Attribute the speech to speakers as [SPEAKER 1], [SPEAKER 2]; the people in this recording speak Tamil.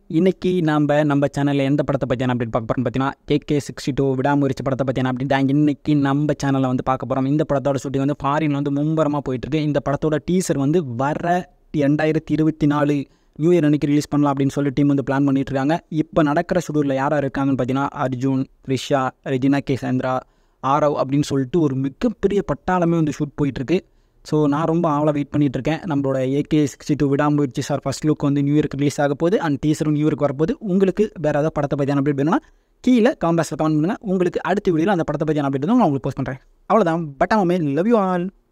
[SPEAKER 1] இன்னைக்கு நம்ம நம்ம சேனலில் எந்த படத்தை பற்றியான அப்டேட் பார்க்க போகிறோம் பார்த்தீங்கன்னா கேகே சிக்ஸ்டி டூ விடாமுயற்சி படத்தை பற்றியான அப்டேட் தான் இன்னைக்கு நம்ம சேனலில் வந்து பார்க்க போகிறோம் இந்த படத்தோட ஷூட்டிங் வந்து ஃபாரின் வந்து மும்பரமாக போயிட்டுருக்கு இந்த படத்தோட டீசர் வந்து வர ரெண்டாயிரத்தி இருபத்தி நாலு நியூ இயர் அன்னைக்கு ரிலீஸ் பண்ணலாம் அப்படின்னு சொல்லி டீம் வந்து பிளான் பண்ணிட்டு இருக்காங்க இப்போ நடக்கிற ஷெடியூலில் யார் யார் இருக்காங்கன்னு பார்த்தீங்கன்னா அர்ஜுன் ரிஷா ரெஜினா கே சந்திரா ஆரவ் அப்படின்னு சொல்லிட்டு ஒரு மிகப்பெரிய பட்டாளமே வந்து ஷூட் போயிட்டுருக்கு ஸோ நான் ரொம்ப ஆவலாக வெயிட் பண்ணிட்டு இருக்கேன் நம்மளோட AK sixty two Vidaamuyarchi sir first look வந்து நியூ இயர்க்கு ரிலீஸ் ஆக போகுது அண்ட் டீசரும் நியூ இயர்க்கு வரப்போது உங்களுக்கு வேறு ஏதாவது படத்தை பற்றியான அப்டேட் வேணும்னா கீழே காம்பாஸில் கமெண்ட் பண்ணுங்கள் உங்களுக்கு அடுத்த வீடியோவில் அந்த படத்தை பற்றியான அப்டேட் வந்து நான் உங்களுக்கு போஸ்ட் பண்ணுறேன் அவ்வளோதான் பட் அவன் லவ் யூ ஆல்